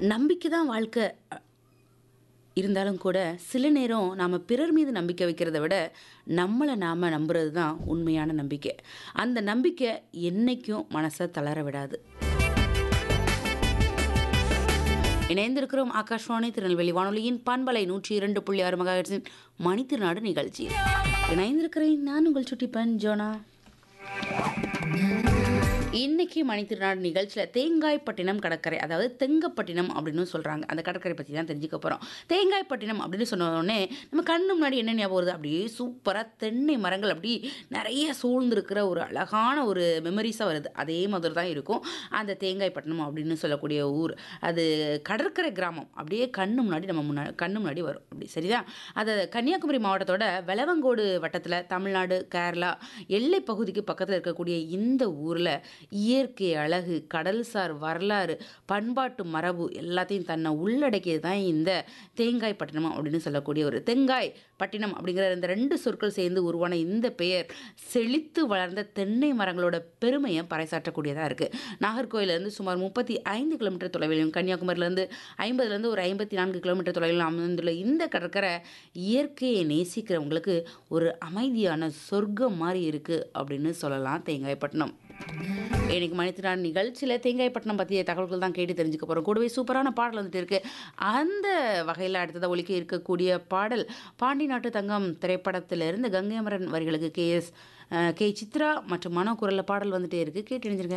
நம்பிக்கை தான் வாழ்க்கை அ, இருந்தாலும் கூட சில நேரம் நாம் பிறர் மீது நம்பிக்கை வைக்கிறத விட நம்மளை நாம் நம்புறது தான் உண்மையான நம்பிக்கை அந்த நம்பிக்கை என்னைக்கும் மனசை தளர விடாது இணைந்திருக்கிறோம் ஆகாஷ்வாணி திருநெல்வேலி வானொலியின் பண்பலை நூற்றி இரண்டு புள்ளி ஆறு மகாஹெர்ட்ஸின் மணித்திருநாடு நிகழ்ச்சி இணைந்திருக்கிறேன் நான் உங்கள் சுட்டி பெண் ஜோனா இன்னைக்கு மணித்திருநாடு நிகழ்ச்சியில் தேங்காய்பட்டினம் கடற்கரை அதாவது தெங்கப்பட்டினம் அப்படின்னு சொல்கிறாங்க அந்த கடற்கரை பற்றி தான் தெரிஞ்சுக்க போகிறோம் தேங்காய்பட்டினம் அப்படின்னு சொன்ன உடனே நம்ம கண்ணு முன்னாடி என்ன ஞாபகம் வருது அப்படியே சூப்பராக தென்னை மரங்கள் அப்படி நிறைய சூழ்ந்திருக்கிற ஒரு அழகான ஒரு மெமரிஸாக வருது அதே மாதிரி தான் இருக்கும் அந்த தேங்காய்பட்டினம் அப்படின்னு சொல்லக்கூடிய ஊர் அது கடற்கரை கிராமம் அப்படியே கண்ணு முன்னாடி நம்ம முன்னாடி கண்ணு முன்னாடி வரும் அப்படி சரிதான் அது கன்னியாகுமரி மாவட்டத்தோட வெளவங்கோடு வட்டத்தில் தமிழ்நாடு கேரளா எல்லை பகுதிக்கு பக்கத்தில் இருக்கக்கூடிய இந்த ஊரில் இயற்கை அழகு கடல்சார் வரலாறு பண்பாட்டு மரபு எல்லாத்தையும் தன்னை உள்ளடக்கியது தான் இந்த தேங்காய் பட்டினம் அப்படின்னு சொல்லக்கூடிய ஒரு தேங்காய் பட்டினம் அப்படிங்கிற இந்த ரெண்டு சொற்கள் சேர்ந்து உருவான இந்த பெயர் செழித்து வளர்ந்த தென்னை மரங்களோட பெருமையை பறைசாற்றக்கூடியதாக இருக்குது நாகர்கோயிலேருந்து சுமார் முப்பத்தி ஐந்து கிலோமீட்டர் தொலைவிலும் கன்னியாகுமரியிலேருந்து ஐம்பதுலேருந்து ஒரு ஐம்பத்தி நான்கு கிலோமீட்டர் தொலைவில் அமைந்துள்ள இந்த கடற்கரை இயற்கையை நேசிக்கிறவங்களுக்கு ஒரு அமைதியான சொர்க்கம் மாதிரி இருக்குது அப்படின்னு சொல்லலாம் தேங்காய்பட்டினம் இன்னைக்கு மணித்திரான் நிகழ்ச்சியில் தேங்காய்பட்டினம் பற்றிய தகவல்கள் தான் கேட்டு தெரிஞ்சுக்க போகிறோம் கூடவே சூப்பரான பாடல் வந்துட்டு இருக்கு அந்த வகையில் அடுத்ததாக ஒலிக்க இருக்கக்கூடிய பாடல் பாண்டி நாட்டு தங்கம் திரைப்படத்திலிருந்து கங்கை அமரன் வரிகளுக்கு கே எஸ் கே சித்ரா மற்றும் மனோ குரலில் பாடல் வந்துட்டே இருக்கு கேட்டு இணைஞ்சிருங்க